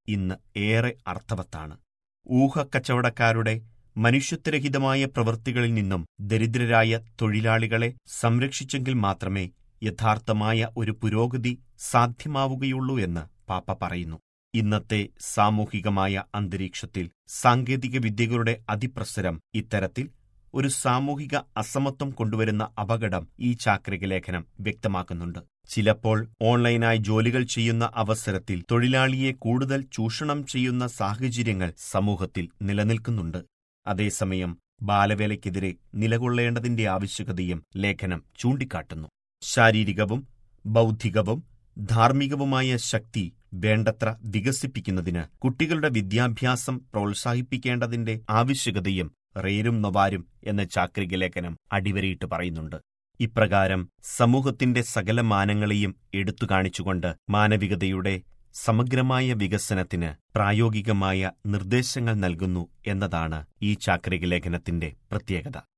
ഇന്ന് ഏറെ അർത്ഥവത്താണ് ഊഹക്കച്ചവടക്കാരുടെ മനുഷ്യത്വരഹിതമായ പ്രവൃത്തികളിൽ നിന്നും ദരിദ്രരായ തൊഴിലാളികളെ സംരക്ഷിച്ചെങ്കിൽ മാത്രമേ യഥാർത്ഥമായ ഒരു പുരോഗതി സാധ്യമാവുകയുള്ളൂ എന്ന് പാപ്പ പറയുന്നു ഇന്നത്തെ സാമൂഹികമായ അന്തരീക്ഷത്തിൽ സാങ്കേതിക വിദ്യകളുടെ അതിപ്രസരം ഇത്തരത്തിൽ ഒരു സാമൂഹിക അസമത്വം കൊണ്ടുവരുന്ന അപകടം ഈ ചാക്രിക ലേഖനം വ്യക്തമാക്കുന്നുണ്ട് ചിലപ്പോൾ ഓൺലൈനായി ജോലികൾ ചെയ്യുന്ന അവസരത്തിൽ തൊഴിലാളിയെ കൂടുതൽ ചൂഷണം ചെയ്യുന്ന സാഹചര്യങ്ങൾ സമൂഹത്തിൽ നിലനിൽക്കുന്നുണ്ട് അതേസമയം ബാലവേലയ്ക്കെതിരെ നിലകൊള്ളേണ്ടതിന്റെ ആവശ്യകതയും ലേഖനം ചൂണ്ടിക്കാട്ടുന്നു ശാരീരികവും ബൗദ്ധികവും ധാർമ്മികവുമായ ശക്തി വേണ്ടത്ര വികസിപ്പിക്കുന്നതിന് കുട്ടികളുടെ വിദ്യാഭ്യാസം പ്രോത്സാഹിപ്പിക്കേണ്ടതിന്റെ ആവശ്യകതയും റേരും നൊവാരും എന്ന ചാക്രിക ലേഖനം അടിവരയിട്ട് പറയുന്നുണ്ട് ഇപ്രകാരം സമൂഹത്തിന്റെ സകല മാനങ്ങളെയും എടുത്തു കാണിച്ചുകൊണ്ട് മാനവികതയുടെ സമഗ്രമായ വികസനത്തിന് പ്രായോഗികമായ നിർദ്ദേശങ്ങൾ നൽകുന്നു എന്നതാണ് ഈ ചാക്രിക ലേഖനത്തിന്റെ പ്രത്യേകത